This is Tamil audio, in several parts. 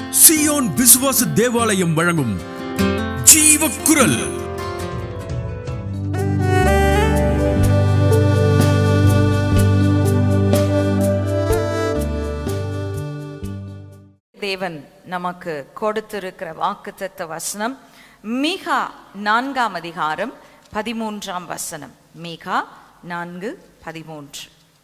சியோன் விசுவாச தேவாலயம் வழங்கும் ஜீவ குரல் தேவன் நமக்கு கொடுத்திருக்கிற வாக்குத்தத்த வசனம் மீகா நான்காம் அதிகாரம் பதிமூன்றாம் வசனம் மீகா நான்கு பதிமூன்று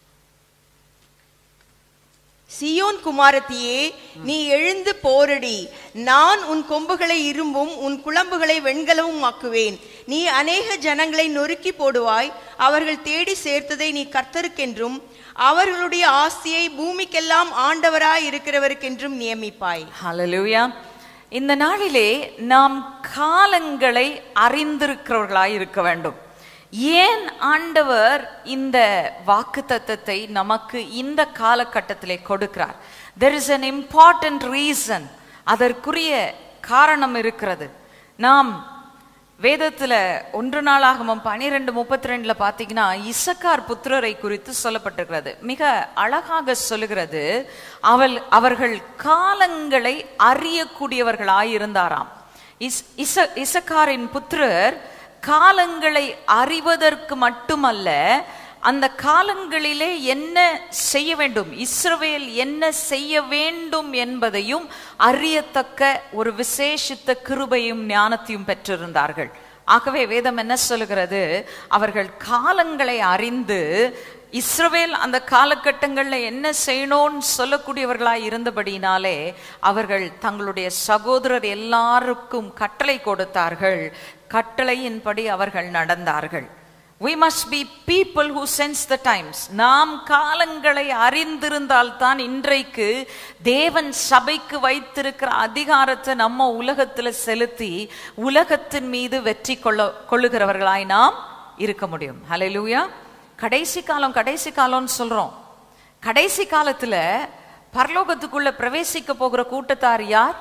சியோன் குமாரத்தியே நீ எழுந்து போரடி நான் உன் கொம்புகளை இரும்பும் உன் குளம்புகளை வெண்கலமும் ஆக்குவேன் நீ அநேக ஜனங்களை நொறுக்கி போடுவாய் அவர்கள் தேடி சேர்த்ததை நீ கர்த்தருக்கென்றும் அவர்களுடைய ஆஸ்தியை பூமிக்கெல்லாம் ஆண்டவராய் இருக்கிறவருக்கென்றும் நியமிப்பாய் ஹalleluya இந்த நாளிலே நாம் காலங்களை அறிந்திருக்கிறவர்களாய் இருக்க வேண்டும் ஏன் ஆண்டவர் இந்த வாக்கு தத்தத்தை நமக்கு இந்த காலகட்டத்திலே கொடுக்கிறார் there is an important reason அதற்குரிய காரணம் இருக்கிறது நாம் வேதத்துல ஒன்று நாளாகமம் பனிரெண்டு முப்பத்தி ரெண்டுல பாத்தீங்கன்னா இசக்கார் புத்திரரை குறித்து சொல்லப்பட்டிருக்கிறது மிக அழகாக சொல்லுகிறது அவள் அவர்கள் காலங்களை அறியக்கூடியவர்களாயிருந்தாராம் இஸ் இச இசக்காரின் புத்திரர் காலங்களை அறிவதற்கு மட்டுமல்ல அந்த காலங்களிலே என்ன செய்ய வேண்டும் இஸ்ரவேல் என்ன செய்ய வேண்டும் என்பதையும் அறியத்தக்க ஒரு விசேஷித்த கிருபையும் ஞானத்தையும் பெற்றிருந்தார்கள் ஆகவே வேதம் என்ன சொல்லுகிறது அவர்கள் காலங்களை அறிந்து இஸ்ரவேல் அந்த காலகட்டங்கள்ல என்ன செய்யணும்னு சொல்லக்கூடியவர்களாய் இருந்தபடினாலே அவர்கள் தங்களுடைய சகோதரர் எல்லாருக்கும் கட்டளை கொடுத்தார்கள் கட்டளையின்படி அவர்கள் நடந்தார்கள் we must be people who sense the times நாம் காலங்களை அறிந்திருந்தால் தான் இன்றைக்கு தேவன் சபைக்கு வைத்திருக்கிற அதிகாரத்தை நம்ம உலகத்துல செலுத்தி உலகத்தின் மீது வெற்றி கொள்ள கொள்ளுகிறவர்களாய் நாம் இருக்க முடியும் ஹalleluya கடைசி காலம் கடைசி காலம்னு சொல்றோம் கடைசி காலத்துல பரலோகத்துக்குள்ள பிரவேசிக்க போகிற கூட்டத்தார் யார்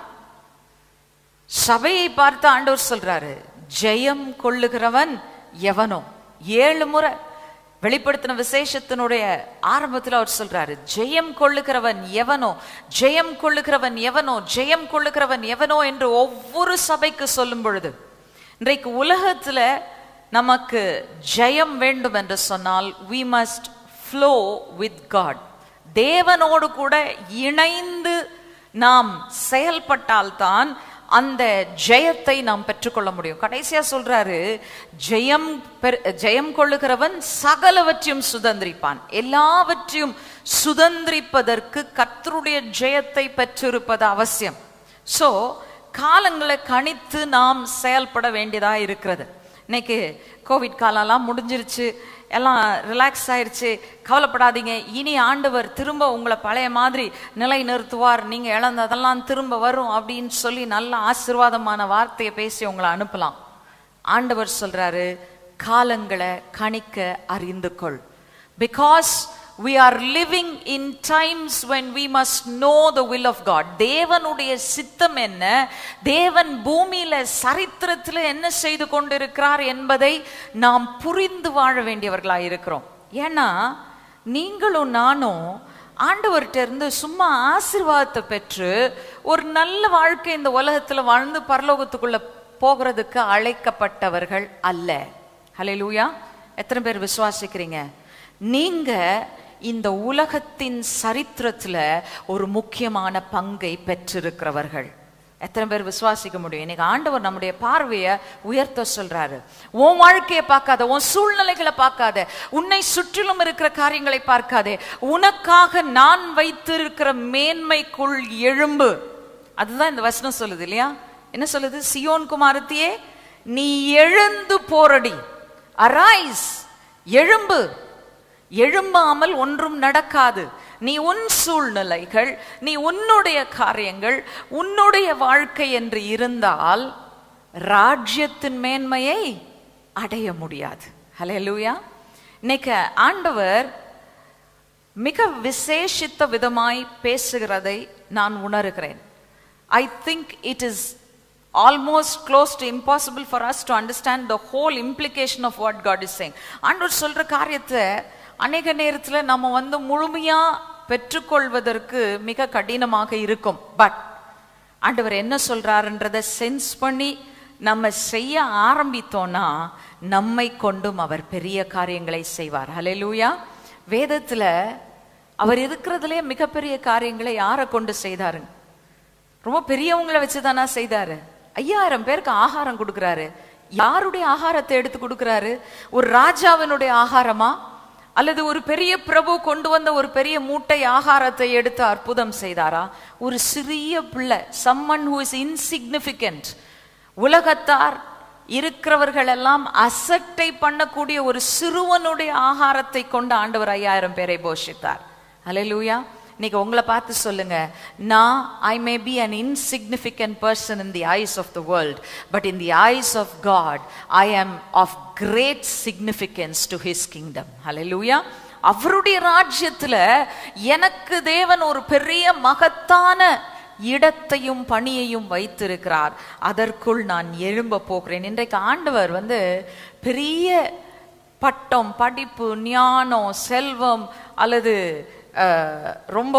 சபையை பார்த்து ஆண்டவர் சொல்றாரு ஜெயம் கொள்ளுகிறவன் எவனோ ஏழு முறை வெளிப்படுத்தின விசேஷத்தினுடைய ஆரம்பத்தில் அவர் சொல்றாரு ஜெயம் கொள்ளுகிறவன் எவனோ ஜெயம் கொள்ளுகிறவன் எவனோ ஜெயம் கொள்ளுகிறவன் எவனோ என்று ஒவ்வொரு சபைக்கு சொல்லும் பொழுது இன்றைக்கு உலகத்துல நமக்கு ஜெயம் வேண்டும் என்று சொன்னால் we must flow with God தேவனோடு கூட இணைந்து நாம் செயல்பட்டால்தான் அந்த ஜெயத்தை நாம் பெற்றுக்கொள்ள முடியும் கடைசியா சொல்றாரு ஜெயம் பெரு- ஜெயம் கொள்ளுகிறவன் சகலவற்றையும் சுதந்திரிப்பான் எல்லாவற்றையும் சுதந்திரிப்பதற்கு கர்த்தருடைய ஜெயத்தை பெற்றிருப்பது அவசியம் சோ காலங்களை கணித்து நாம் செயல்பட வேண்டியதா இருக்கிறது இன்னைக்கு கோவிட் காலம்லாம் முடிஞ்சிருச்சு எல்லாம் ரிலாக்ஸ் ஆயிருச்சு கவலைப்படாதீங்க இனி ஆண்டவர் திரும்ப உங்களை பழைய மாதிரி நிலை நிறுத்துவார் நீங்க இழந்ததெல்லாம் திரும்ப வரும் அப்படின்னு சொல்லி நல்ல ஆசீர்வாதமான வார்த்தையை பேசி உங்களை அனுப்பலாம் ஆண்டவர் சொல்றாரு காலங்களை கணிக்க அறிந்து கொள் because we are living in times when we must know the will of god தேவனுடைய சித்தம் என்ன தேவன் பூமியில சரித்திரத்தில் என்ன செய்து கொண்டிருக்கிறார் என்பதை நாம் புரிந்து வாழ வேண்டியவர்களாய் இருக்கிறோம் ஏன்னா நீங்களும் நானும் ஆண்டவர்கிட்ட இருந்து சும்மா ஆசீர்வாதத்தை பெற்று ஒரு நல்ல வாழ்க்கை இந்த உலகத்துல வாழ்ந்து பரலோகத்துக்குள்ள போகிறதுக்கு அழைக்கப்பட்டவர்கள் அல்ல ஹalleluya எத்தனை பேர் விசுவாசிக்கிறீங்க நீங்க இந்த உலகத்தின் சரித்திரத்துல ஒரு முக்கியமான பங்கை பெற்றிருக்கிறவர்கள் எத்தனை பேர் விசுவாசிக்க முடியும் இன்னைக்கு ஆண்டவர் நம்முடைய பார்வையை உயர்த்த சொல்றாரு உன் வாழ்க்கையை பார்க்காத உன் சூழ்நிலைகளை பார்க்காத உன்னை சுற்றிலும் இருக்கிற காரியங்களை பார்க்காதே உனக்காக நான் வைத்திருக்கிற மேன்மைக்குள் எழும்பு அதுதான் இந்த வசனம் சொல்லுது இல்லையா என்ன சொல்லுது சியோன் குமாரத்தியே நீ எழுந்து போரடி அரைஸ் எழும்பு எழும்பாமல் ஒன்றும் நடக்காது நீ உன் சூழ்நிலைகள் நீ உன்னுடைய காரியங்கள் உன்னுடைய வாழ்க்கை என்று இருந்தால் ராஜ்யத்தின் மேன்மையை அடைய முடியாது ஹalleluya இன்னைக்கு ஆண்டவர் மிக விசேஷித்த விதமாய் பேசுகிறதை நான் உணர்கிறேன் I think it is almost close to impossible for us to understand the whole implication of what God is saying ஆண்டவர் சொல்ற காரியத்தை அநேக நேரத்துல நம்ம வந்து முழுமையா பெற்றுக்கொள்வதற்கு மிக கடினமாக இருக்கும் பட் ஆண்டவர் என்ன சொல்றாருன்றத சென்ஸ் பண்ணி நம்ம செய்ய ஆரம்பித்தோம்னா நம்மை கொண்டும் அவர் பெரிய காரியங்களை செய்வார் ஹalleluya வேதத்துல அவர் இருக்கிறதுலே மிகப்பெரிய காரியங்களை யாரை கொண்டு செய்தாருங்க ரொம்ப பெரியவங்களை வச்சுதானா செய்தாரு ஐயாயிரம் பேருக்கு ஆகாரம் கொடுக்கறாரு யாருடைய ஆகாரத்தை எடுத்து கொடுக்கறாரு ஒரு ராஜாவினுடைய ஆகாரமா அல்லது ஒரு பெரிய பிரபு கொண்டு வந்த ஒரு பெரிய மூட்டை ஆகாரத்தை எடுத்து அற்புதம் செய்தாரா ஒரு சிறிய பிள்ளை சம்மன் ஹூ இஸ் இன்சிக்னிபிகண்ட் உலகத்தார் இருக்கிறவர்கள் எல்லாம் அசட்டை பண்ணக்கூடிய ஒரு சிறுவனுடைய ஆகாரத்தை கொண்டு ஆண்டவர் ஐயாயிரம் பேரை போஷித்தார் ஹalleluya இன்னைக்கு உங்களை பார்த்து சொல்லுங்க நான் I may be an insignificant person in the eyes of the world but in the eyes of God I am of great significance to his kingdom ஹalleluya அவருடைய ராஜ்யத்துல எனக்கு தேவன் ஒரு பெரிய மகத்தான இடத்தையும் பணியையும் வைத்திருக்கிறார் அதற்குள் நான் எழும்ப போகிறேன் இன்றைக்கு ஆண்டவர் வந்து பெரிய பட்டம் படிப்பு ஞானம் செல்வம் அல்லது அஹ், ரொம்ப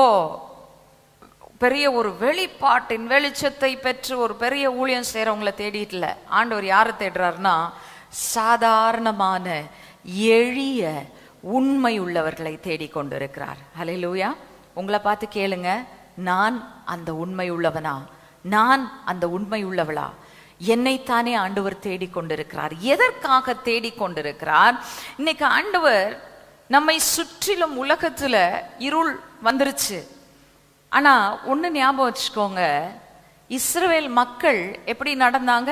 பெரிய ஒரு வெளிப்பாட்டின் வெளிச்சத்தை பெற்று ஒரு பெரிய ஊழியம் செய்யறவங்கள தேடிட்டு இல்ல ஆண்டவர் யாரை தேடுறாருன்னா சாதாரணமான எளிய உண்மை உள்ளவர்களை தேடிக் கொண்டிருக்கிறார் ஹalleluya உங்களை பார்த்து கேளுங்க நான் அந்த உண்மை உள்ளவனா நான் அந்த உண்மை உள்ளவளா என்னைத்தானே ஆண்டவர் தேடிக் கொண்டிருக்கிறார் எதற்காக தேடிக் கொண்டிருக்கிறார் இன்னைக்கு ஆண்டவர் நம்மை சுற்றிலும் உலகத்துல இருள் வந்துருச்சு ஆனா ஒண்ணு ஞாபகம் வச்சுக்கோங்க இஸ்ரவேல் மக்கள் எப்படி நடந்தாங்க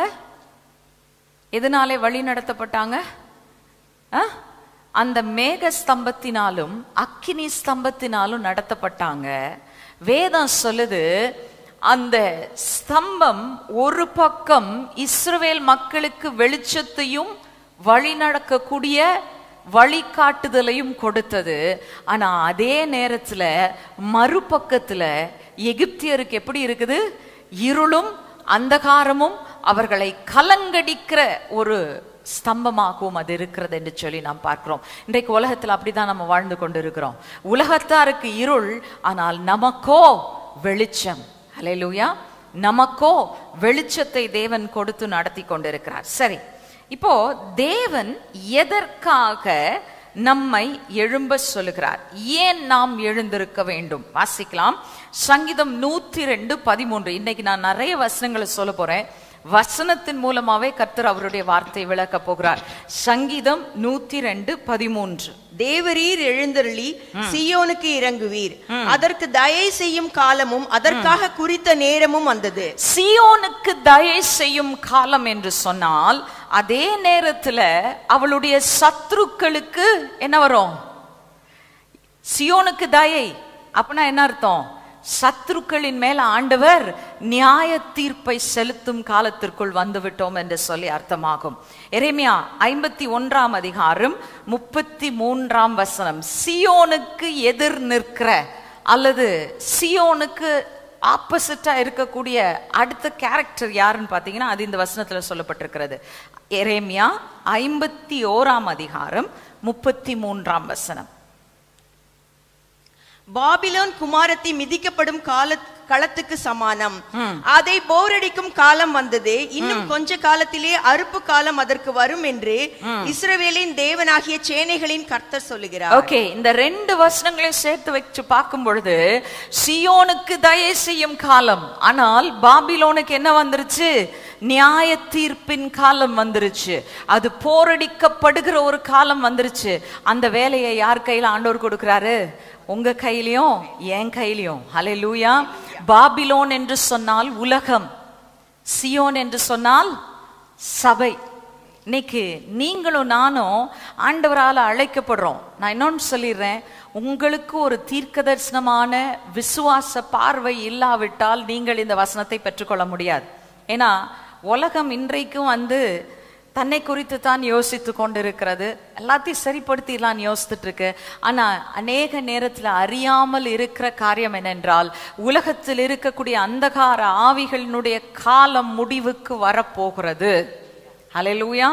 எதனாலே வழி நடத்தப்பட்டாங்க ஆ? அந்த மேக ஸ்தம்பத்தினாலும் அக்கினி ஸ்தம்பத்தினாலும் நடத்தப்பட்டாங்க வேதம் சொல்லுது அந்த ஸ்தம்பம் ஒரு பக்கம் இஸ்ரவேல் மக்களுக்கு வெளிச்சத்தையும் வழி நடக்கக்கூடிய வழிகாட்டுதலையும் கொடுத்தது ஆனா அதே நேரத்துல மறுபக்கத்துல எகிப்தியருக்கு எப்படி இருக்குது இருளும் அந்தகாரமும் அவர்களை கலங்கடிக்கிற ஒரு ஸ்தம்பமாகவும் அது இருக்கிறது என்று சொல்லி நாம் பார்க்கிறோம் இன்றைக்கு உலகத்தில் அப்படிதான் நம்ம வாழ்ந்து கொண்டு இருக்கிறோம் உலகத்தாருக்கு இருள் ஆனால் நமக்கோ வெளிச்சம் ஹalleluya நமக்கோ வெளிச்சத்தை தேவன் கொடுத்து நடத்தி கொண்டிருக்கிறார் சரி இப்போ தேவன் எதற்காக நம்மை எழும்ப சொல்லுகிறார் ஏன் நாம் எழுந்திருக்க வேண்டும் வாசிக்கலாம் சங்கீதம் நூத்தி ரெண்டு பதிமூன்று இன்னைக்கு நான் நிறைய வசனங்களை சொல்ல போறேன் வசனத்தின் மூலமாவே கர்த்தர் அவருடைய வார்த்தை விளக்க போகிறார் சங்கீதம் நூத்தி ரெண்டு பதிமூன்று தேவரீர் எழுந்தருளி சியோனுக்கு இறங்குவீர் அதற்கு தயை செய்யும் காலமும் அதற்காக குறித்த நேரமும் வந்தது சியோனுக்கு தயை செய்யும் காலம் என்று சொன்னால் அதே நேரத்துல அவளுடைய சத்துருக்களுக்கு என்ன வரும் சியோனுக்கு தயை அப்படின்னா என்ன அர்த்தம் சத்துருக்களின் மேல ஆண்டவர் நியாய தீர்ப்பை செலுத்தும் காலத்திற்குள் வந்துவிட்டோம் என்று சொல்லி அர்த்தமாகும் எரேமியா ஐம்பத்தி ஒன்றாம் அதிகாரம் முப்பத்தி மூன்றாம் வசனம் சியோனுக்கு எதிர் நிற்கிற அல்லது சியோனுக்கு ஆப்போசிட்டா இருக்கக்கூடிய அடுத்த கேரக்டர் யாருன்னு பாத்தீங்கன்னா அது இந்த வசனத்துல சொல்லப்பட்டிருக்கிறது எரேமியா ஐம்பத்தி ஓராம் அதிகாரம் முப்பத்தி மூன்றாம் வசனம் பாபிலோன் குமாரத்தி மிதிக்கப்படும் கால களத்துக்கு சமானம் அதை போரடிக்கும் காலம் வந்தது இன்னும் கொஞ்ச காலத்திலே அறுப்பு காலம் அதற்கு வரும் என்று இஸ்ரவேலின் தேவனாகிய சேனைகளின் கர்த்தர் சொல்லுகிறார் ஓகே இந்த ரெண்டு வசனங்களையும் சேர்த்து வச்சு பார்க்கும் பொழுது சியோனுக்கு தயை செய்யும் காலம் ஆனால் பாபிலோனுக்கு என்ன வந்துருச்சு நியாய தீர்ப்பின் காலம் வந்துருச்சு அது போரடிக்கப்படுகிற ஒரு காலம் வந்துருச்சு அந்த வேலையை யார் கையில ஆண்டவர் கொடுக்கிறாரு உங்க கையிலயும் என் கையிலயும் ஹலே லூயா பாபிலோன் என்று சொன்னால் உலகம் சியோன் என்று சொன்னால் சபை இன்னைக்கு நீங்களும் நானும் ஆண்டவரால் அழைக்கப்படுறோம் நான் இன்னொன்று சொல்லிடுறேன் உங்களுக்கு ஒரு தீர்க்க தரிசனமான விசுவாச பார்வை இல்லாவிட்டால் நீங்கள் இந்த வசனத்தை பெற்றுக்கொள்ள முடியாது ஏன்னா உலகம் இன்றைக்கும் வந்து தன்னை குறித்து தான் யோசித்து கொண்டிருக்கிறது எல்லாத்தையும் சரிப்படுத்திடலாம் யோசித்துட்டு இருக்கு ஆனா அநேக நேரத்துல அறியாமல் இருக்கிற காரியம் என்னென்றால் உலகத்தில் இருக்கக்கூடிய அந்தகார ஆவிகளினுடைய காலம் முடிவுக்கு வரப்போகிறது ஹalleluya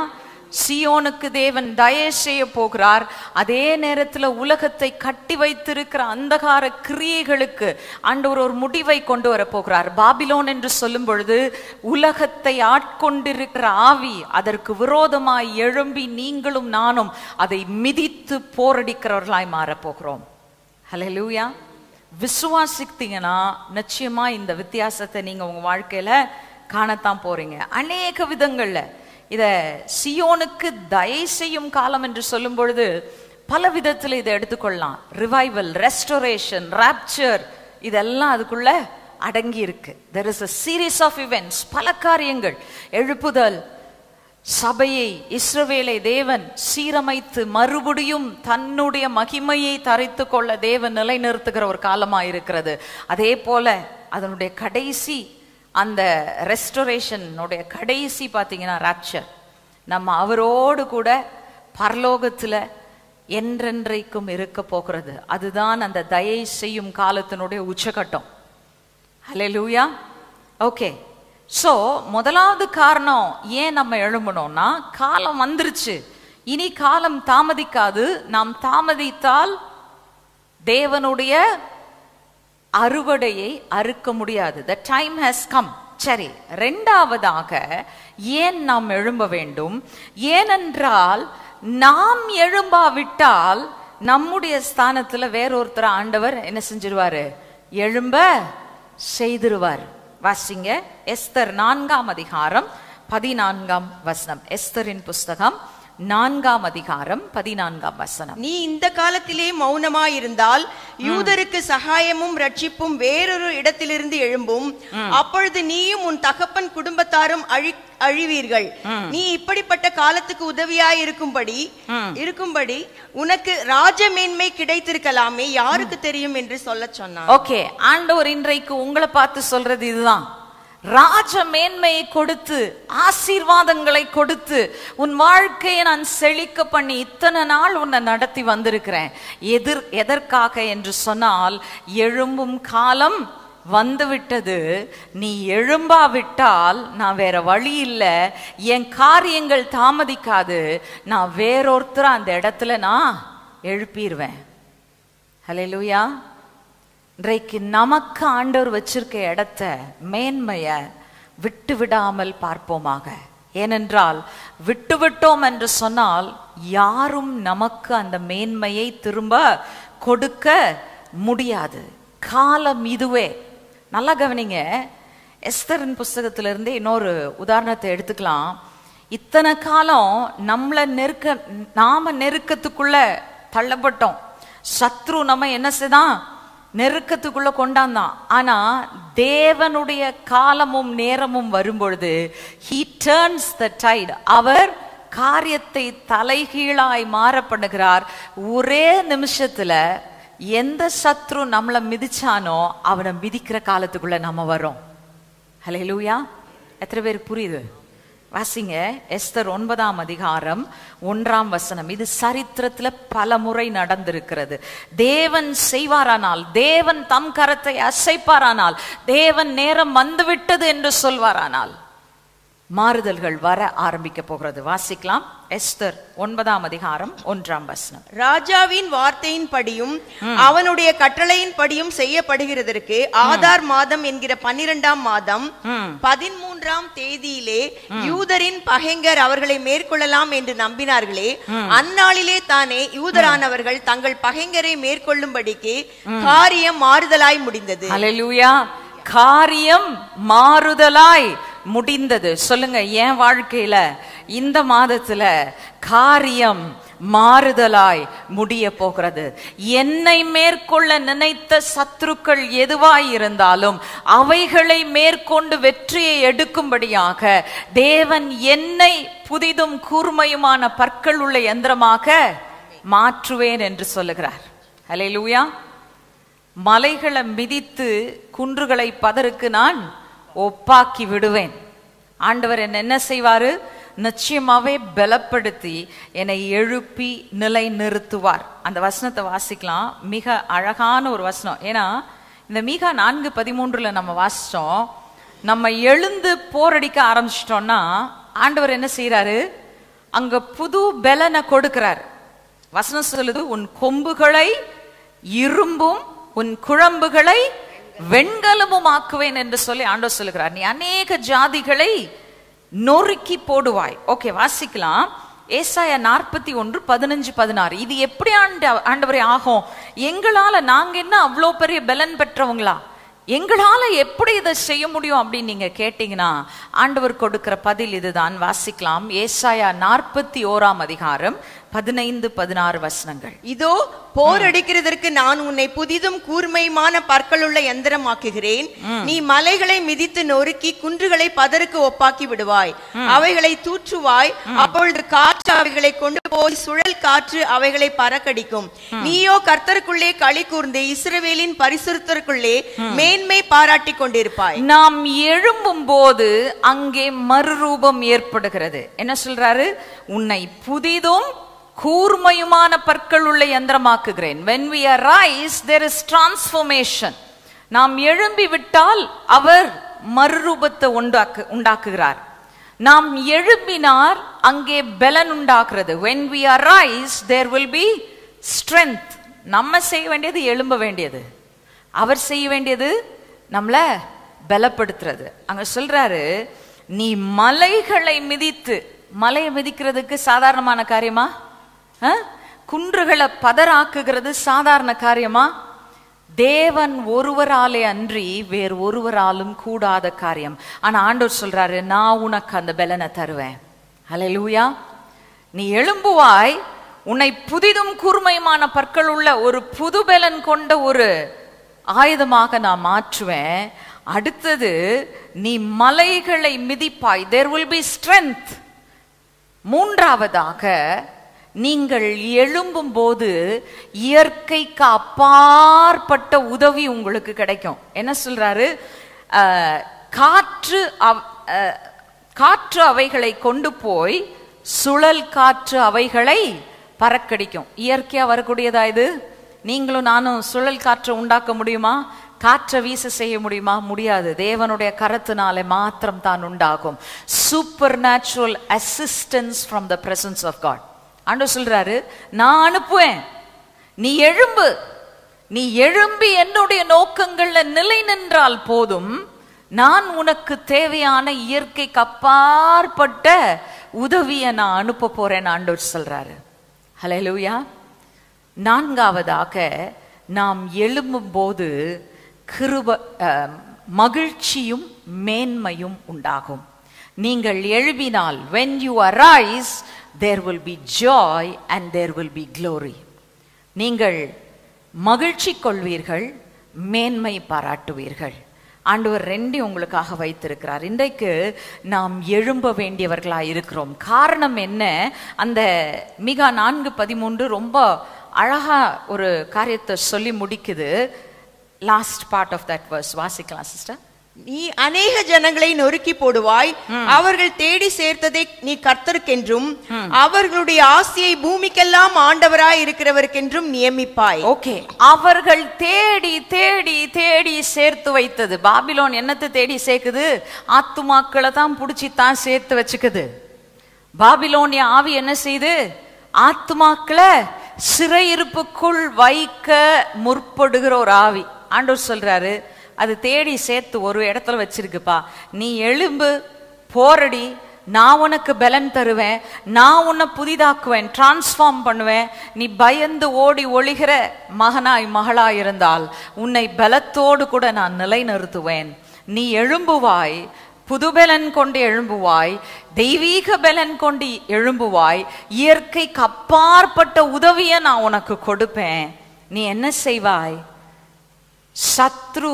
சியோனுக்கு தேவன் தயை செய்ய போகிறார் அதே நேரத்துல உலகத்தை கட்டி வைத்திருக்கிற அந்தகார கிரியைகளுக்கு ஆண்டவர் ஒரு முடிவை கொண்டு வர போகிறார் பாபிலோன் என்று சொல்லும் பொழுது உலகத்தை ஆட்கொண்டிருக்கிற ஆவி அதற்கு விரோதமாய் எழும்பி நீங்களும் நானும் அதை மிதித்து போரடிக்கிறவர்களாய் மாறப் போகிறோம் ஹalleluya விசுவாசித்தீங்கன்னா நிச்சயமா இந்த வித்தியாசத்தை நீங்க உங்க வாழ்க்கையில காணத்தான் போறீங்க அநேக விதங்கள்ல இத சியோனுக்கு தயை செய்யும் காலம் என்று சொல்லும் பொழுது பல விதத்துல இதை எடுத்துக்கொள்ளலாம் ரிவைவல் ரெஸ்டோரேஷன் ராப்சர் இதெல்லாம் அதுக்குள்ள அடங்கி இருக்கு there is a series of events பல காரியங்கள் எழுப்புதல் சபையை இஸ்ரவேலை தேவன் சீரமைத்து மறுபடியும் தன்னுடைய மகிமையை தரித்து கொள்ள தேவன் நிலைநிறுத்துகிற ஒரு காலமா இருக்கிறது அதே போல அதனுடைய கடைசி அந்த ரெஸ்டோரேஷனுடைய கடைசி பார்த்தீங்கன்னா ராப்சர் நம்ம அவரோடு கூட பரலோகத்துல என்றென்றைக்கும் இருக்க போகிறது அதுதான் அந்த தயை செய்யும் காலத்தினுடைய உச்சகட்டம் ஹalleluya ஓகே சோ முதலாவது காரணம் ஏன் நம்ம எழும்பணும்னா காலம் வந்துருச்சு இனி காலம் தாமதிக்காது நாம் தாமதித்தால் தேவனுடைய அறுவடையை அறுக்க முடியாது த டைம் ஹேஸ் கம் சரி ரெண்டாவதாக ஏன் நாம் எழும்ப வேண்டும் ஏனென்றால் நாம் எழும்பாவிட்டால் நம்முடைய ஸ்தானத்துல வேறொருத்தர் ஆண்டவர் என்ன செஞ்சிருவாரு எழும்ப செய்திருவார் வாசிங்க எஸ்தர் நான்காம் அதிகாரம் பதினான்காம் வசனம் எஸ்தரின் புஸ்தகம் நான்காம் அதிகாரம் பதினான்காம் வசனம் நீ இந்த காலத்திலே மௌனமாயிருந்தால் யூதருக்கு சகாயமும் ரட்சிப்பும் வேறொரு இடத்திலிருந்து எழும்பும் அப்பொழுது நீயும் உன் தகப்பன் குடும்பத்தாரும் அழி அழிவீர்கள் நீ இப்படிப்பட்ட காலத்துக்கு உதவியாய் இருக்கும்படி இருக்கும்படி உனக்கு ராஜ மேன்மை கிடைத்திருக்கலாமே யாருக்கு தெரியும் என்று சொல்லச் சொன்னான் ஓகே ஆண்டவர் இன்றைக்கு உங்களை பார்த்து சொல்றது இதுதான் ராஜ மேன்மையை கொடுத்து ஆசீர்வாதங்களை கொடுத்து உன் வாழ்க்கையை நான் செழிக்க பண்ணி இத்தனை நாள் உன்னை நடத்தி வந்திருக்கிறேன் எதிர் எதற்காக என்று சொன்னால் எழும்பும் காலம் வந்துவிட்டது நீ எழும்பாவிட்டால் நான் வேற வழி இல்லை என் காரியங்கள் தாமதிக்காது நான் வேறொருத்தர் அந்த இடத்துல நான் எழுப்பிடுவேன் ஹalleluya இன்றைக்கு நமக்கு ஆண்டவர் வச்சிருக்க இடத்த மேன்மைய விட்டு விடாமல் பார்ப்போமாக ஏனென்றால் விட்டு விட்டோம் என்று சொன்னால் யாரும் நமக்கு அந்த மேன்மையை திரும்ப கொடுக்க முடியாது காலம் இதுவே நல்லா கவனிங்க எஸ்தரின் புஸ்தகத்திலிருந்து இன்னொரு உதாரணத்தை எடுத்துக்கலாம் இத்தனை காலம் நம்மளை நெருக்க நாம நெருக்கத்துக்குள்ள தள்ளப்பட்டோம் சத்ரு நம்ம என்ன செய்தான் நெருக்கத்துக்குள்ள கொண்டாந்தான் ஆனா தேவனுடைய காலமும் நேரமும் வரும்பொழுது he turns the tide அவர் காரியத்தை தலைகீழாய் மாற பண்ணுகிறார் ஒரே நிமிஷத்துல எந்த சத்ரு நம்மளை மிதிச்சானோ அவனை மிதிக்கிற காலத்துக்குள்ள நம்ம வரோம் ஹலே லூயா எத்தனை பேர் புரியுது வாசிங்க எஸ்தர் ஒன்பதாம் அதிகாரம் ஒன்றாம் வசனம் இது சரித்திரத்துல பல முறை நடந்திருக்கிறது தேவன் செய்வாரானால் தேவன் தம் கரத்தை அசைப்பாரானால் தேவன் நேரம் வந்துவிட்டது என்று சொல்வாரானால் மாறுதல்கள் வர ஆரம்பிக்க போகிறது வாசிக்கலாம் எஸ்தர் ஒன்பதாம் அதிகாரம் ஒன்றாம் வசனம் ராஜாவின் வார்த்தையின் படியும் அவனுடைய கட்டளையின் படியும் செய்யப்படுகிறதற்கு ஆதார் மாதம் என்கிற பன்னிரெண்டாம் மாதம் பதிமூன்றாம் தேதியிலே யூதரின் பகைஞர் அவர்களை மேற்கொள்ளலாம் என்று நம்பினார்களே அந்நாளிலே தானே யூதரானவர்கள் தங்கள் பகைஞரை மேற்கொள்ளும்படிக்கு காரியம் மாறுதலாய் முடிந்தது ஹalleluya காரியம் மாறுதலாய் முடிந்தது சொல்லுங்க என் வாழ்க்கையில இந்த மாதத்துல காரியம் மாறுதலாய் முடிய போகிறது என்னை மேற்கொள்ள நினைத்த சத்துருக்கள் எதுவாய் இருந்தாலும் அவைகளை மேற்கொண்டு வெற்றியை எடுக்கும்படியாக தேவன் என்னை புதிதும் கூர்மையுமான பற்கள் உள்ள யந்திரமாக மாற்றுவேன் என்று சொல்லுகிறார் ஹalleluya மலைகளை மிதித்து குன்றுகளை பதருக்கு நான் ஒப்பாக்கி விடுவேன் ஆண்டவர் என்ன என்ன செய்வாரு நிச்சயமாவே பலப்படுத்தி என்னை எழுப்பி நிலை நிறுத்துவார் அந்த வசனத்தை வாசிக்கலாம் மிக அழகான ஒரு வசனம் ஏன்னா இந்த மீகா நான்கு பதிமூன்றுல நம்ம வாசிச்சோம் நம்ம எழுந்து போரடிக்க ஆரம்பிச்சிட்டோம்னா ஆண்டவர் என்ன செய்யறாரு அங்க புது பெலனை கொடுக்கிறார் வசனம் சொல்லுது உன் கொம்புகளை இரும்பும் உன் குழம்புகளை வெண்கலமும் ஆக்குவேன் என்று சொல்லி ஆண்டவர் சொல்லுகிறார் நீ அநேக ஜாதிகளை நொறுக்கி போடுவாய் ஓகே வாசிக்கலாம் ஏசாயா நாற்பத்தி ஒன்று பதினஞ்சு பதினாறு இது எப்படி ஆண்ட ஆண்டவரே ஆகும் எங்களால நாங்க என்ன அவ்வளோ பெரிய பலன் பெற்றவங்களா எங்களால எப்படி இதை செய்ய முடியும் அப்படின்னு நீங்க கேட்டீங்கன்னா ஆண்டவர் கொடுக்கிற பதில் இதுதான் வாசிக்கலாம் ஏசாயா நாற்பத்தி ஓராம் அதிகாரம் பதினைந்து பதினாறு வசனங்கள் இதோ போர் அடிக்கிறதற்கு நான் உன்னை புதிதும் கூர்மையுமான பற்களுள்ள எந்திரமாக்குகிறேன் நீ மலைகளை மிதித்து நொறுக்கி குன்றுகளை பதருக்கு ஒப்பாக்கி விடுவாய் அவைகளை தூற்றுவாய் அப்பொழுது காற்று அவைகளை கொண்டு போய் சுழல் காற்று அவைகளை பறக்கடிக்கும் நீயோ கர்த்தருக்குள்ளே களி கூர்ந்து இஸ்ரவேலின் பரிசுத்தருக்குள்ளே மேன்மை பாராட்டி கொண்டிருப்பாய் நாம் எழும்பும் போது அங்கே மறுரூபம் ஏற்படுகிறது என்ன சொல்றாரு உன்னை புதிதும் கூர்மையுமான பற்கள் உள்ள யந்திரமாக்குகிறேன் when we arise there is transformation நாம் எழும்பி விட்டால் அவர் மறுரூபத்தை உண்டாக்கு உண்டாக்குகிறார் நாம் எழும்பினார் அங்கே பலன் உண்டாக்குறது when we arise there will be strength நம்ம செய்ய வேண்டியது எழும்ப வேண்டியது அவர் செய்ய வேண்டியது நம்மள பலப்படுத்துறது அங்க சொல்றாரு நீ மலைகளை மிதித்து மலையை மிதிக்கிறதுக்கு சாதாரணமான காரியமா ஆ? குன்றுகளை பதறாக்குகிறது சாதாரண காரியமா தேவன் ஒருவராலே அன்றி வேறு ஒருவராலும் கூடாத காரியம் ஆனா ஆண்டவர் சொல்றாரு நான் உனக்கு அந்த பலனை தருவேன் ஹalleluya நீ எழும்புவாய் உன்னை புதிதும் கூர்மையுமான பற்கள் உள்ள ஒரு புது பலன் கொண்ட ஒரு ஆயுதமாக நான் மாற்றுவேன் அடுத்தது நீ மலைகளை மிதிப்பாய் தேர் வில் பி ஸ்ட்ரென்த் மூன்றாவதாக நீங்கள் எழும்பும் போது இயற்கைக்கு அப்பாற்பட்ட உதவி உங்களுக்கு கிடைக்கும் என்ன சொல்றாரு அஹ், காற்று அவ்- அஹ், காற்று அவைகளை கொண்டு போய் சுழல் காற்று அவைகளை பறக்கடிக்கும் இயற்கையா வரக்கூடியதா இது நீங்களும் நானும் சுழல் காற்றை உண்டாக்க முடியுமா காற்றை வீச செய்ய முடியுமா முடியாது தேவனுடைய கரத்தினாலே மாத்திரம் தான் உண்டாகும் supernatural assistance from the presence of God ஆண்டவர் சொல்றாரு நான் அனுப்புவேன் நீ எழும்பு நீ எழும்பி என்னுடைய நோக்கங்கள்ல நிலை நின்றால் போதும் நான் உனக்கு தேவையான இயற்கைக்கு அப்பாற்பட்ட உதவியை நான் அனுப்ப போறேன்னு ஆண்டவர் சொல்றாரு ஹalleluya நான்காவதாக நாம் எழும்பும் போது கிருப அஹ், மகிழ்ச்சியும் மேன்மையும் உண்டாகும் நீங்கள் எழுப்பினால் when you arise there will be joy and there will be glory நீங்கள் மகிழ்ச்சி கொள்வீர்கள் மேன்மை பாராட்டுவீர்கள் ஆண்டவர் ரெண்டையும் உங்களுக்காக வைத்திருக்கிறார் இன்றைக்கு நாம் எழும்ப வேண்டியவர்களாய் இருக்கிறோம் காரணம் என்ன அந்த மிகா நான்கு பதிமூன்று ரொம்ப அழகா ஒரு காரியத்தை சொல்லி முடிக்குது last part of that verse வாசிக்கலாம் சிஸ்டர் நீ அநேக ஜனங்களை நொறுக்கி போடுவாய் அவர்கள் தேடி சேர்த்ததை நீ கர்த்தருக்கென்றும் அவர்களுடைய ஆசையை பூமிக்கெல்லாம் ஆண்டவராய் இருக்கிறவருக்கென்றும் நியமிப்பாய் ஓகே அவர்கள் தேடி தேடி தேடி சேர்த்து வைத்தது பாபிலோன் என்னத்தை தேடி சேர்க்குது ஆத்துமாக்களை தான் புடிச்சு தான் சேர்த்து வச்சுக்குது பாபிலோனிய ஆவி என்ன செய்து ஆத்துமாக்களை சிறையிருப்புக்குள் வைக்க முற்படுகிற ஒரு ஆவி ஆண்டவர் சொல்றாரு அது தேடி சேர்த்து ஒரு இடத்துல வச்சிருக்குப்பா நீ எழும்பு போரடி நான் உனக்கு பலன் தருவேன் நான் உன்னை புதிதாக்குவேன் டிரான்ஸ்ஃபார்ம் பண்ணுவேன் நீ பயந்து ஓடி ஒளிகிற மகனாய் மகளாய் இருந்தால் உன்னை பலத்தோடு கூட நான் நிலைநிறுத்துவேன் நீ எழும்புவாய் புதுபலன் கொண்டு எழும்புவாய் தெய்வீக பலன் கொண்டு எழும்புவாய் இயற்கைக்கு அப்பாற்பட்ட உதவியை நான் உனக்கு கொடுப்பேன் நீ என்ன செய்வாய் சத்ரு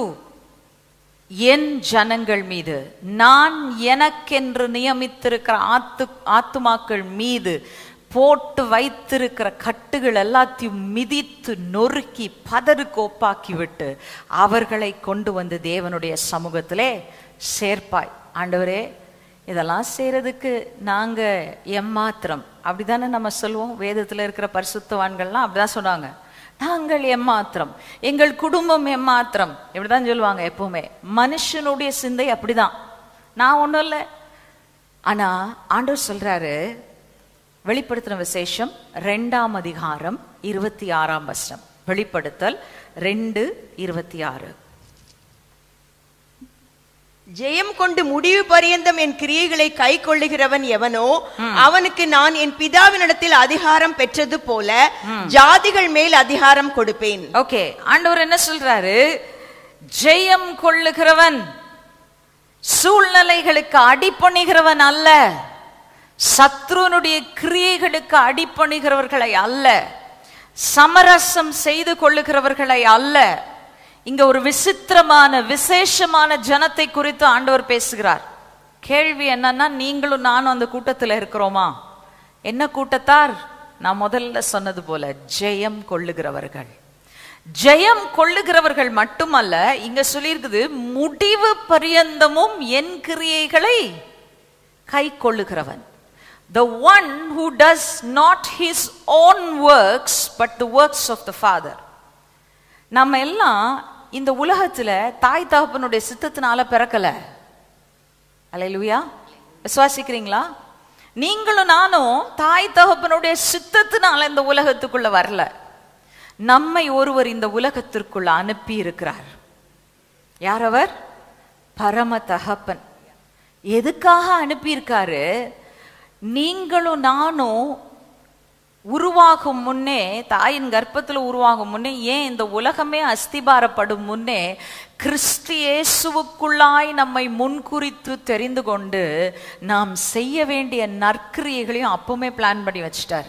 என் ஜனங்கள் மீது நான் எனக்கென்று நியமித்திருக்கிற ஆத்து ஆத்துமாக்கள் மீது போட்டு வைத்திருக்கிற கட்டுகள் எல்லாத்தையும் மிதித்து நொறுக்கி பதருக்கு ஒப்பாக்கி விட்டு அவர்களை கொண்டு வந்து தேவனுடைய சமூகத்திலே சேர்ப்பாய் ஆண்டவரே இதெல்லாம் செய்யறதுக்கு நாங்க எம்மாத்திரம் அப்படிதானே நம்ம சொல்லுவோம் வேதத்துல இருக்கிற பரிசுத்தவான்கள்லாம் அப்படிதான் சொன்னாங்க நாங்கள் எம்மாத்திரம் எங்கள் குடும்பம் எம்மாத்திரம் இப்படிதான் சொல்லுவாங்க எப்பவுமே மனுஷனுடைய சிந்தை அப்படிதான் நான் ஒண்ணும் இல்லை ஆனா ஆண்டவர் சொல்றாரு வெளிப்படுத்தின விசேஷம் ரெண்டாம் அதிகாரம் இருபத்தி ஆறாம் வசனம் வெளிப்படுத்தல் ரெண்டு இருபத்தி ஆறு ஜெயம் கொண்டு முடிவு பரியந்தம் என் கிரியைகளை கை கொள்ளுகிறவன் எவனோ அவனுக்கு நான் என் பிதாவினிடத்தில் அதிகாரம் பெற்றது போல ஜாதிகள் மேல் அதிகாரம் கொடுப்பேன் ஓகே ஆண்டவர் என்ன சொல்றாரு ஜெயம் கொள்ளுகிறவன் சூழ்நிலைகளுக்கு அடிபணிகிறவன் அல்ல சத்ருனுடைய கிரியைகளுக்கு அடிபணிகிறவர்களை அல்ல சமரசம் செய்து கொள்ளுகிறவர்களை அல்ல இங்க ஒரு விசித்திரமான விசேஷமான ஜனத்தை குறித்து ஆண்டவர் பேசுகிறார் கேள்வி என்னன்னா நீங்களும் நானும் அந்த கூட்டத்தில் இருக்கிறோமா என்ன கூட்டத்தார் நான் முதல்ல சொன்னது போல ஜெயம் கொள்ளுகிறவர்கள் ஜெயம் கொள்ளுகிறவர்கள் மட்டுமல்ல இங்க சொல்லியிருக்குது முடிவு பரியந்தமும் என் கிரியைகளை கை கொள்ளுகிறவன் the one who does not his own works but the works of the father நம்ம எல்லாம் இந்த உலகத்துல தாய் தகப்பனுடைய சித்தத்தினால பிறக்கல அல்லேலூயா விசுவாசிக்கிறீங்களா நீங்களும் நானும் தாய் தகப்பனுடைய சித்தத்தினால இந்த உலகத்துக்குள்ள வரல நம்மை ஒருவர் இந்த உலகத்திற்குள்ள அனுப்பி இருக்கிறார் யார் அவர் பரம தகப்பன் எதுக்காக அனுப்பியிருக்காரு நீங்களும் நானும் உருவாகும் முன்னே தாயின் கர்ப்பத்துல உருவாகும் முன்னே ஏன் இந்த உலகமே அஸ்திபாரப்படும் முன்னே கிறிஸ்து இயேசுவுக்குள்ளாய் நம்மை முன்குறித்து தெரிந்து கொண்டு நாம் செய்ய வேண்டிய நற்கிரியைகளையும் அப்பவுமே பிளான் பண்ணி வச்சிட்டார்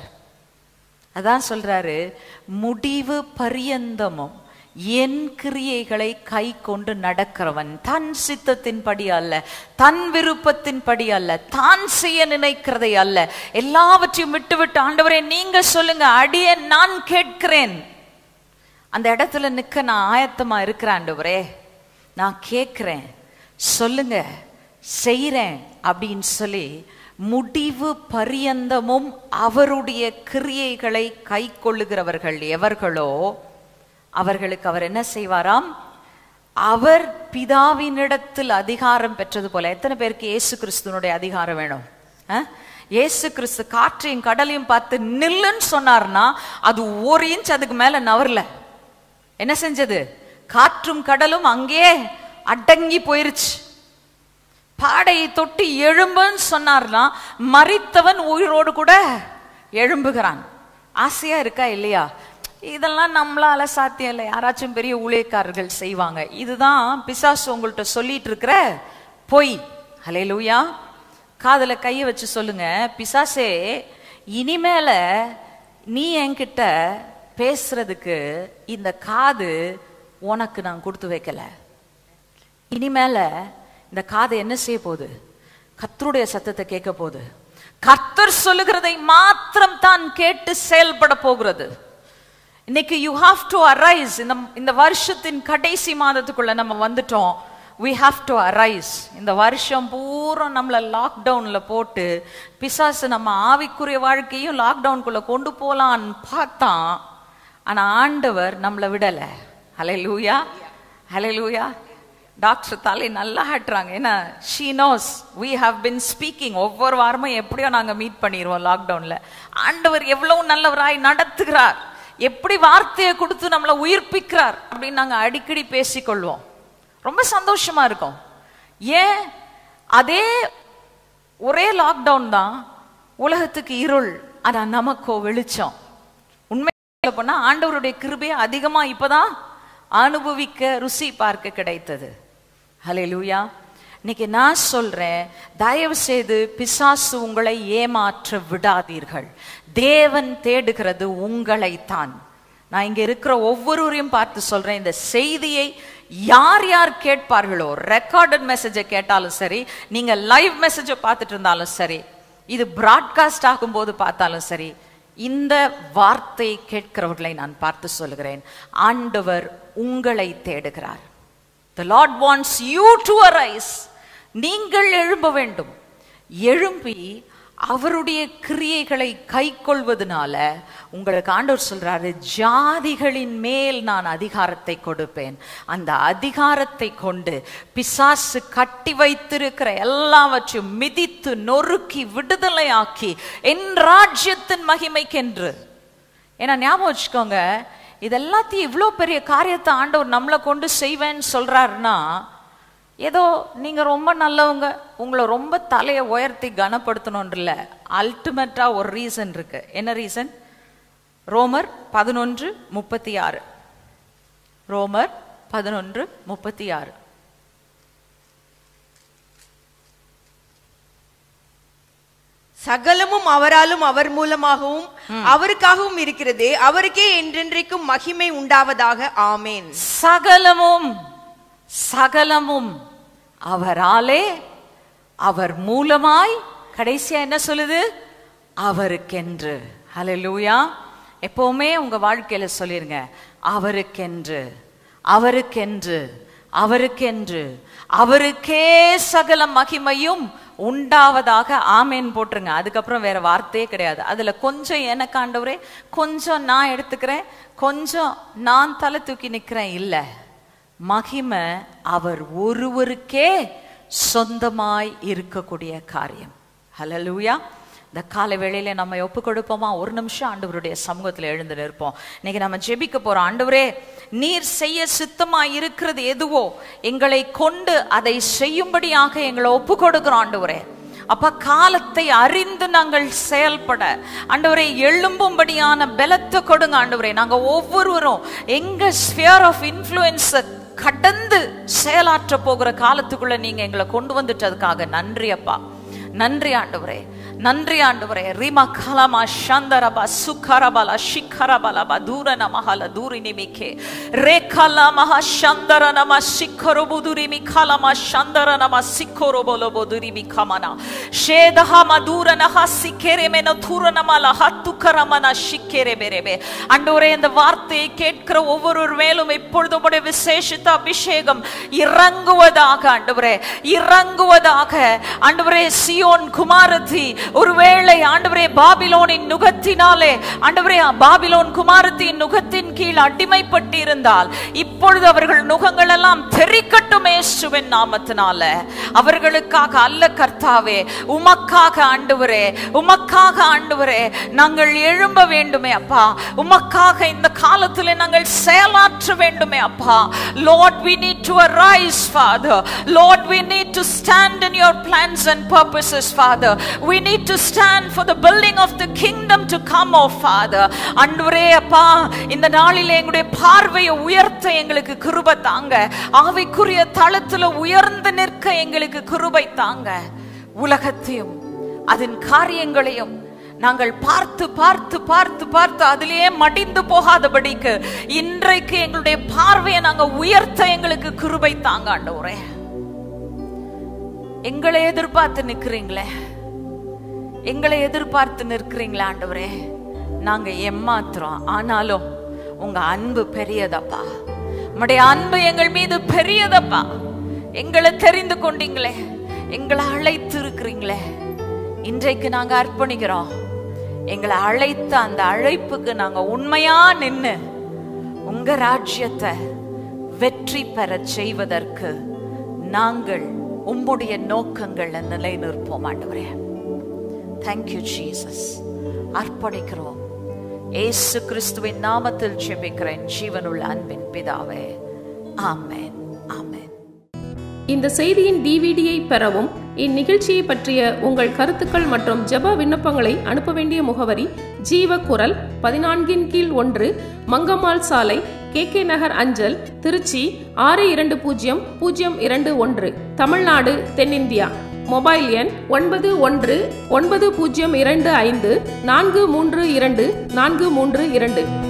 அதான் சொல்றாரு முடிவு பரியந்தமும் என் கிரியைகளை கை கொண்டு நடக்கிறவன் தன் சித்தத்தின்படி அல்ல தன் விருப்பத்தின்படி அல்ல தான் செய்ய நினைக்கிறதை அல்ல எல்லாவற்றையும் விட்டு விட்டு ஆண்டவரே நீங்க சொல்லுங்க அடியே நான் கேட்கிறேன் அந்த இடத்துல நிக்க நான் ஆயத்தமா இருக்கிறேன் ஆண்டவரே நான் கேட்கிறேன் சொல்லுங்க செய்றேன் அப்படின்னு சொல்லி முடிவு பரியந்தமும் அவருடைய கிரியைகளை கை கொள்ளுகிறவர்கள் எவர்களோ அவர்களுக்கு அவர் என்ன செய்வாராம் அவர் பிதாவினிடத்தில் அதிகாரம் பெற்றது போல எத்தனை பேருக்கு இயேசு கிறிஸ்துவனுடைய அதிகாரம் வேணும் ஆ? இயேசு கிறிஸ்து காற்றையும் கடலையும் பார்த்து நில்லுன்னு சொன்னார்னா அது ஒரு இன்ச் அதுக்கு மேல நவரல என்ன செஞ்சது காற்றும் கடலும் அங்கே அடங்கி போயிருச்சு பாடையை தொட்டு எழும்புன்னு சொன்னார்னா மறித்தவன் உயிரோடு கூட எழும்புகிறான் ஆசையா இருக்கா இல்லையா இதெல்லாம் நம்மளால சாத்தியம் இல்லை யாராச்சும் பெரிய ஊழியக்காரர்கள் செய்வாங்க இதுதான் பிசாசு உங்கள்கிட்ட சொல்லிட்டு இருக்கிற பொய் ஹலே லூயா காதுல கையை வச்சு சொல்லுங்க பிசாசே இனிமேல நீ என்கிட்ட பேசுறதுக்கு இந்த காது உனக்கு நான் கொடுத்து வைக்கல இனிமேல இந்த காது என்ன செய்ய போகுது கர்த்தருடைய சத்தத்தை கேட்க போகுது கர்த்தர் சொல்லுகிறதை மாத்திரம் தான் கேட்டு செயல்பட போகிறது இன்னைக்கு யூ ஹாவ் டு அரைஸ் இந்த இந்த வருஷத்தின் கடைசி மாதத்துக்குள்ள நம்ம வந்துட்டோம் we have டு அரைஸ் இந்த வருஷம் பூரா நம்மளை லாக்டவுன்ல போட்டு பிசாசு நம்ம ஆவிக்குரிய வாழ்க்கையும் லாக்டவுனுக்குள்ள கொண்டு போலான்னு பார்த்தான் ஆனா ஆண்டவர் நம்மளை விடல ஹலே லூயா ஹலே லூயா டாக்டர் தலை நல்லா ஆட்டுறாங்க ஏன்னா she knows we have been speaking ஒவ்வொரு வாரமும் எப்படியோ நாங்க மீட் பண்ணிடுவோம் லாக்டவுன்ல ஆண்டவர் எவ்வளவு நல்லவராய் நடத்துகிறார் எப்படி வார்த்தையை கொடுத்து நம்மளை உயிர்ப்பிக்கிறார் அப்படின்னு நாங்க அடிக்கடி பேசிக்கொள்வோம் ரொம்ப சந்தோஷமா இருக்கும் ஏன் அதே ஒரே லாக்டவுன் தான் உலகத்துக்கு இருள் ஆனா நமக்கோ வெளிச்சம் உண்மை சொல்லப் போனா ஆண்டவருடைய கிருபையை அதிகமா இப்பதான் அனுபவிக்க ருசி பார்க்க கிடைத்தது ஹலே லூயா இன்னைக்கு நான் சொல்றேன் தயவு செய்து பிசாசு உங்களை ஏமாற்ற விடாதீர்கள் தேவன் தேடுகிறது உங்களைத்தான் நான் இங்க இருக்கிற ஒவ்வொருவரையும் பார்த்து சொல்றேன் இந்த செய்தியை யார் யார் கேட்பார்களோ ரெக்கார்டட் மெசேஜை கேட்டாலும் சரி நீங்க லைவ் மெசேஜை பார்த்துட்டு இருந்தாலும் சரி இது பிராட்காஸ்ட் ஆகும்போது பார்த்தாலும் சரி இந்த வார்த்தை கேட்கிறவர்களை நான் பார்த்து சொல்கிறேன் ஆண்டவர் உங்களை தேடுகிறார் The Lord wants you to arise. நீங்கள் எழும்ப வேண்டும் எழும்பி அவருடைய கிரியைகளை கைக்கொள்வதனால உங்களுக்கு ஆண்டவர் சொல்றாரு ஜாதிகளின் மேல் நான் அதிகாரத்தை கொடுப்பேன் அந்த அதிகாரத்தை கொண்டு பிசாசு கட்டி வைத்திருக்கிற எல்லாவற்றையும் மிதித்து நொறுக்கி விடுதலையாக்கி என் ராஜ்யத்தின் மகிமைக்கென்று ஏன்னா ஞாபகம் வச்சுக்கோங்க இதெல்லாத்தையும் இவ்வளோ பெரிய காரியத்தை ஆண்டவர் நம்மளை கொண்டு செய்வேன்னு சொல்றாருன்னா ஏதோ நீங்க ரொம்ப நல்லவங்க உங்களை ரொம்ப தலையை உயர்த்தி கனப்படுத்தணும்னு இல்லை அல்டிமேட்டா ஒரு ரீசன் இருக்கு என்ன ரீசன் ரோமர் பதினொன்று முப்பத்தி ஆறு ரோமர் பதினொன்று முப்பத்தி ஆறு சகலமும் அவராலும் அவர் மூலமாகவும் அவருக்காகவும் இருக்கிறது அவருக்கே என்றென்றைக்கும் மகிமை உண்டாவதாக ஆமேன் சகலமும் சகலமும் அவராலே அவர் மூலமாய் கடைசியா என்ன சொல்லுது அவருக்கென்று ஹalleluya எப்பவுமே உங்க வாழ்க்கையில சொல்லிருங்க அவருக்கென்று அவருக்கென்று அவருக்கென்று அவருக்கே சகல மகிமையும் உண்டாவதாக ஆமேன் போட்டுருங்க அதுக்கப்புறம் வேற வார்த்தையே கிடையாது அதுல கொஞ்சம் எனக்கு ஆண்டவரே கொஞ்சம் நான் எடுத்துக்கிறேன் கொஞ்சம் நான் தலை தூக்கி நிக்கிறேன் இல்ல மகிமை அவர் ஒருவருக்கே சொந்தமாய் இருக்கக்கூடிய காரியம் ஹalleluya இந்த காலை வேளையில நம்ம ஒப்பு கொடுப்போமா ஒரு நிமிஷம் ஆண்டவருடைய சமூகத்துல எழுந்து நிற்போம் இன்னைக்கு நம்ம ஜெபிக்க போறோம் ஆண்டவரே நீர் செய்ய சித்தமா இருக்கிறது எதுவோ எங்களை கொண்டு அதை செய்யும்படியாக எங்களை ஒப்பு கொடுக்கிறோம் ஆண்டவரே அப்ப காலத்தை அறிந்து நாங்கள் செயல்பட ஆண்டவரை எழும்பும்படியான பலத்தை கொடுங்க ஆண்டவரே நாங்க ஒவ்வொருவரும் எங்க ஸ்பியர் ஆஃப் இன்ஃப்ளூயன்ஸ் கடந்து செயலாற்ற போகிற காலத்துக்குள்ள நீங்க எங்களை கொண்டு வந்துட்டதுக்காக நன்றி அப்பா நன்றி ஆண்டவரே நன்றி ஆண்டவரே ரிமா கலமா சந்தரபா சுக்கரபல ಶಿಖರಬಲಬ ದೂರ ನಮಹಲ ದೂರಿ ನಿಮಿಕೆ ರೇಖಲ ಮಹ ಶಂದರ ನಮ ಶಿಖರು ಬುದುರಿ ಮಿಖಲಮ ಶಂದರ ನಮ ಸಿಖರು ಬೊಲ ಬುದುರಿ ಮಿಖಮನ ಶೇದಹ ಮಧೂರ ನಹ ಸಿಕ್ಕೇರೆ ಮೆನ தூர நமல ஹத்துக்கரமன சிக்கேரே பெரேபே அண்டவரே இந்த வார்த்தையை கேட்கிற ஒவ்வொரு மேலும் இப்பொழுது உடைய விசேஷித்த அபிஷேகம் இறங்குவதாக ஆண்டவரே இறங்குவதாக ஆண்டவரே சியோன் குமாரதி ஒருவேளை ஆண்டவரே பாபிலோனின் நுகத்தினாலே ஆண்டவரே பாபிலோன் குமாரத்தின் நுகத்தின் கீழ் அடிமைப்பட்டு இருந்தால் இப்பொழுது அவர்கள் நுகங்கள் எல்லாம் தெரிக்கட்டும் இயேசுவின் நாமத்தினால அவர்களுக்காக அல்ல கர்த்தாவே உமக்காக ஆண்டவரே உமக்காக ஆண்டவரே நாங்கள் எழும்ப வேண்டுமே அப்பா உமக்காக இந்த காலத்தில் நாங்கள் செயலாற்ற வேண்டுமே அப்பா lord we need to arise father lord we need to stand in your plans and purposes father we need to stand for the building of the kingdom to come oh father அன்றுவரே அப்பா இந்த நாளில் எங்களுடைய பார்வையை உயர்த்த எங்களுக்கு கிருபை தாங்க ஆவிக்குரிய தளத்துல உயர்ந்து நிற்க எங்களுக்கு கிருபை தாங்க உலகத்தையும் அதன் காரியங்களையும் நாங்கள் பார்த்து பார்த்து பார்த்து பார்த்து அதிலேயே மடிந்து போகாதபடிக்கு இன்றைக்கு எங்களுடைய பார்வையை நாங்க உயர்த்த எங்களுக்கு கிருபை தாங்க ஆண்டவரே எங்களை எதிர்பார்த்து நிக்கிறீங்களே எங்களை எதிர்பார்த்து நிற்கிறீங்களா ஆண்டவரே நாங்க ஏமாத்துறோம் ஆனாலும் உங்க அன்பு பெரியதப்பா உம்முடைய அன்பு எங்கள் மீது பெரியதப்பா எங்களை தெரிந்து கொண்டீங்களே எங்களை அழைத்து இருக்கிறீங்களே இன்றைக்கு நாங்க அர்ப்பணிக்கிறோம் எங்களை அழைத்த அந்த அழைப்புக்கு நாங்க உண்மையா நின்னு உங்க ராஜ்யத்தை வெற்றி பெறச் செய்வதற்கு நாங்கள் உம்முடைய நோக்கங்களை நிலை நிற்போம் ஆண்டவரே தேங்க்யூ ஜீசஸ் அர்ப்பணிக்கிறோம் ஏசு கிறிஸ்துவின் நாமத்தில் ஜெபிக்கிறேன் ஜீவனுள்ள அன்பின் பிதாவே ஆமென் ஆமென் இந்த செய்தியின் டிவிடியை பெறவும் இந்நிகழ்ச்சியை பற்றிய உங்கள் கருத்துக்கள் மற்றும் ஜெப விண்ணப்பங்களை அனுப்ப வேண்டிய முகவரி ஜீவ குரல் பதினான்கின் கீழ் ஒன்று மங்கம்மாள் சாலை கே கே நகர் அஞ்சல் திருச்சி ஆறு இரண்டு பூஜ்ஜியம் பூஜ்ஜியம் இரண்டு ஒன்று தமிழ்நாடு தென்னிந்தியா மொபைல் எண் ஒன்பது ஒன்று ஒன்பது பூஜ்ஜியம் இரண்டு ஐந்து நான்கு மூன்று இரண்டு நான்கு மூன்று இரண்டு